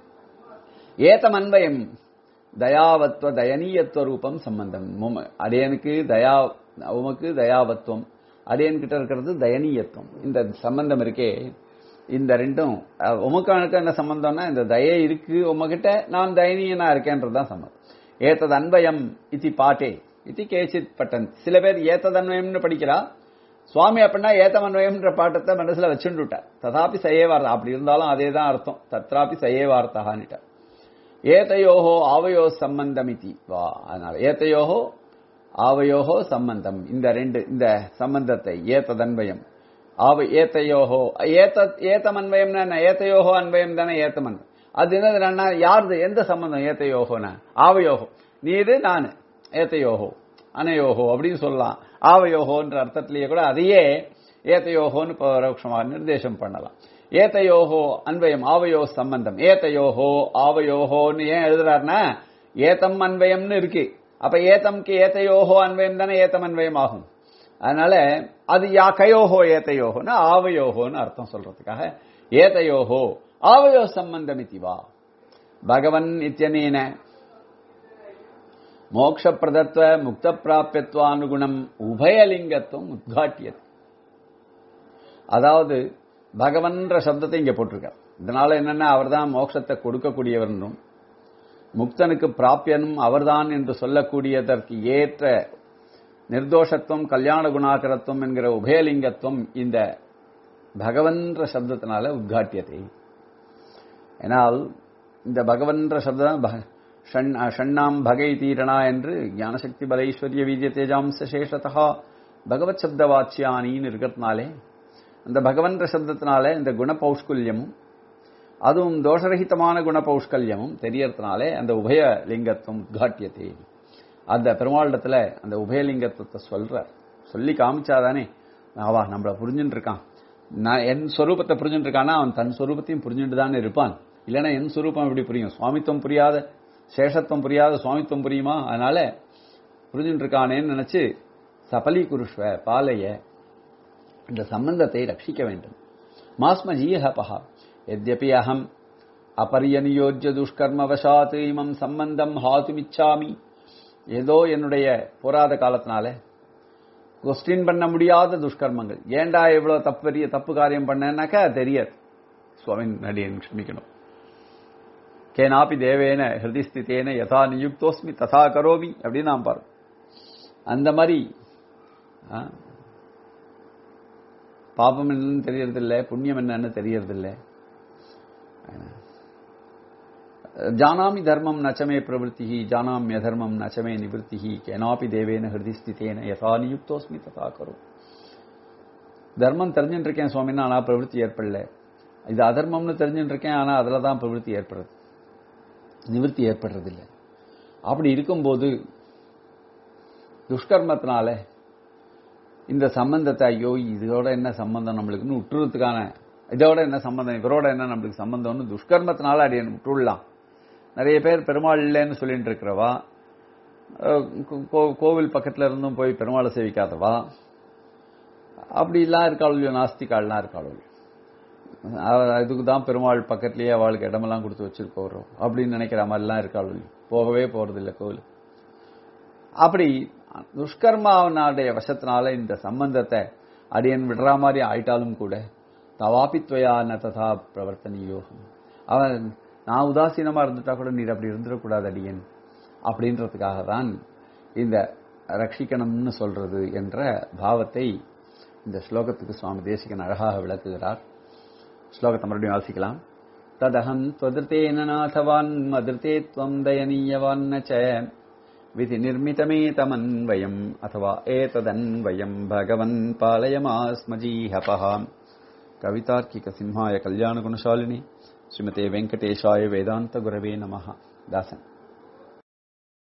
ஏத்தம் அன்வயம் தயாவத்வ தயனீயத்துவ ரூபம் சம்பந்தம் உம- அடியனுக்கு தயா உமக்கு தயாவத்துவம் அடியன் கிட்ட இருக்கிறது தயனீயத்துவம் இந்த சம்பந்தம் இருக்கே இந்த ரெண்டும் அஹ், உமக்கு எனக்கு என்ன சம்பந்தம்னா இந்த தயை இருக்கு உமகிட்ட நான் தயனீயனா இருக்கேன்றதுதான் சம்பந்தம் ஏத்தது அன்வயம் இத்தி பாட்டே இத்தி கேச்சித் பட்டன் சில பேர் ஏத்தது அன்வயம்னு படிக்கிறா சுவாமி அப்படின்னா ஏத்தமன்வயம்ன்ற பாட்டத்தை மனசுல வச்சுட்டுட்டார் ததாபி சயேவார்த்தா அப்படி இருந்தாலும் அதே தான் அர்த்தம் தத்ராபி சயேவார்த்தான்னுட்டார் ஏதையோஹோ ஆவயோ சம்பந்தமிதி வா அதனால ஏதையோஹோ ஆவயோஹோ சம்பந்தம் இந்த ரெண்டு இந்த சம்பந்தத்தை ஏத்ததன்வயம் ஆவ ஏத்தையோஹோ ஏத்த ஏத்தமன்வயம்னா என்ன ஏத்தையோஹோ அன்வயம் தானே ஏத்தமன் அது என்னதுன்னா யாருது எந்த சம்பந்தம் ஏத்தையோஹோனா ஆவயோஹோ நீரு நானு ஏத்தையோஹோ அனையோஹோ அப்படின்னு சொல்லலாம் ஆவயோஹோன்ற அர்த்தத்திலேயே கூட அதையே ஏத்தையோஹோன்னு பரோட்சமாக நிர்தேசம் பண்ணலாம் ஏத்தையோஹோ அன்வயம் ஆவயோ சம்பந்தம் ஏத்தையோஹோ ஆவயோஹோன்னு ஏன் எழுதுறாருன்னா ஏத்தம் அன்வயம்னு இருக்கு அப்ப ஏத்தம்க்கு ஏத்தையோஹோ அன்வயம் தானே ஏத்தம் அன்வயம் ஆகும் அதனால அது யா கயோஹோ ஏத்தையோஹோன்னா ஆவயோஹோன்னு அர்த்தம் சொல்றதுக்காக ஏத்தையோஹோ ஆவயோ சம்பந்தமிதி வா பகவன் இத்தியனேன மோக்ஷப்பிரதத்துவ முக்த பிராபியத்துவானுகுணம் உபயலிங்கத்துவம் உத்காட்டியது அதாவது பகவன்ற சப்தத்தை இங்க போட்டிருக்கார் இதனால என்னன்னா அவர்தான் மோட்சத்தை கொடுக்கக்கூடியவர்னும் முக்தனுக்கு பிராப்பியனும் அவர்தான் என்று சொல்லக்கூடியதற்கு ஏற்ற நிர்தோஷத்துவம் கல்யாண குணாகரத்துவம் என்கிற உபயலிங்கத்துவம் இந்த பகவன்ற சப்தத்தினால உத்காட்டியதை ஏனால் இந்த பகவன்ற சப்தம் பக- ஷண்- ஷண்ணாம் பகை தீரணா என்று ஞானசக்தி பலைஸ்வரிய வீரிய தேஜாம்ச சேஷதா பகவத் சப்த வாச்சியானின்னு இருக்கிறதுனாலே அந்த பகவன்ற சப்தத்தினால இந்த குணபௌஷ்குல்யமும் அதுவும் தோஷரகிதமான குணபௌஷ்கல்யமும் தெரியறதுனாலே அந்த உபய லிங்கத்துவம் உத்காட்டியத்தை அந்த பெருமாளிடத்துல அந்த உபயலிங்கத்துவத்தை சொல்றார் சொல்லி காமிச்சாதானே அவா நம்மள புரிஞ்சுட்டு இருக்கான் நான் என் ஸ்வரூபத்தை புரிஞ்சுட்டு இருக்கானா அவன் தன் ஸ்வரூபத்தையும் புரிஞ்சுட்டு தானே இருப்பான் இல்லைன்னா என் ஸ்வரூபம் எப்படி புரியும் சுவாமித்துவம் புரியாத சேஷத்துவம் புரியாத சுவாமித்துவம் புரியுமா அதனால புரிஞ்சுட்டு இருக்கானேன்னு நினைச்சு சபலி குருஷ்வ பாலைய இந்த சம்பந்தத்தை ரட்சிக்க வேண்டும் மாஸ்ம ஜீஹபஹா எத்யபி அகம் அபரியனியோஜ்ய துஷ்கர்மவசாத் இமம் சம்பந்தம் ஹாத்துமிச்சாமி ஏதோ என்னுடைய போராத காலத்தினால கொஸ்டின் பண்ண முடியாத துஷ்கர்மங்கள் ஏண்டா இவ்வளவு தப்பு பெரிய தப்பு காரியம் பண்ணேன்னாக்கா தெரியாது சுவாமி நடிகன் க்ஷமிக்கணும் கேனாபி தேவேன ஹிருதிஸ்திதேன யதா நியுக்தோஸ்மி ததா கரோமி அப்படின்னு நான் பாரு அந்த மாதிரி ஆ, பாபம் என்னன்னு தெரியறதில்ல புண்ணியம் என்னன்னு தெரியறதில்ல ஜானாமி தர்மம் நச்சமே பிரவருத்தி ஜானாமிய தர்மம் நச்சமே நிவர்த்தி கேனாபி தேவேன ஹிருதி ஸ்திதேன யதா நியுக்தோஸ்மி ததா கரோ தர்மம் தெரிஞ்சுட்டு இருக்கேன் சுவாமின்னா ஆனா பிரவருத்தி ஏற்படல இது அதர்மம்னு தெரிஞ்சுட்டு இருக்கேன் ஆனா அதுல தான் பிரவருத்தி ஏற்படுறது நிவர்த்தி ஏற்படுறதில்லை அப்படி இருக்கும்போது துஷ்கர்மத்தினால இந்த சம்பந்தத்தை ஐயோ இதோட என்ன சம்பந்தம் நம்மளுக்குன்னு விட்டுறதுக்கான இதோட என்ன சம்பந்தம் இவரோட என்ன நம்மளுக்கு சம்பந்தம்னு துஷ்கர்மத்தினால அடியன் விட்டுடலாம் நிறைய பேர் பெருமாள் இல்லைன்னு சொல்லிட்டு இருக்கிறவா அஹ் கோ- கோவில் பக்கத்துல இருந்தும் போய் பெருமாளை சேவிக்காதவா அப்படி எல்லாம் இருக்காளோ நாஸ்திகாள்லாம் இருக்காளோ இதுக்கு தான் பெருமாள் பக்கத்துலயே அவளுக்கு இடமெல்லாம் கொடுத்து வச்சிருக்கோம் அப்படின்னு நினைக்கிற மாதிரிலாம் இருக்காளோ போகவே போறதில்லை கோவில் அப்படி துஷ்கர்மாவனுடைய வசத்தினால இந்த சம்பந்தத்தை அடியன் விடுற மாதிரி ஆயிட்டாலும் கூட தவாபித்வயா ந ததா பிரவர்த்தனியோகம் அவன் நான் உதாசீனமா இருந்துட்டா கூட நீர் அப்படி இருந்துடக்கூடாது அடியன் அப்படின்றதுக்காக தான் இந்த ரட்சிக்கணும்னு சொல்றது என்ற பாவத்தை இந்த ஸ்லோகத்துக்கு சுவாமி தேசிகன் அழகாக விளக்குகிறார் ஸ்லோகத்தை மறுபடியும் வாசிக்கலாம் ததகம் त्वदृतेन नाथवान् मदृते त्वम् दयनीयवान्न च विधि निर्मितमेतमन्वयम् अथवा एतदन्वयम् भगवन् पालयमास्मजीहपः कवितार्किकसिंहाय कल्याणगुणशालिनि श्रीमते वेङ्कटेशाय वेदान्तगुरवे नमः दासन्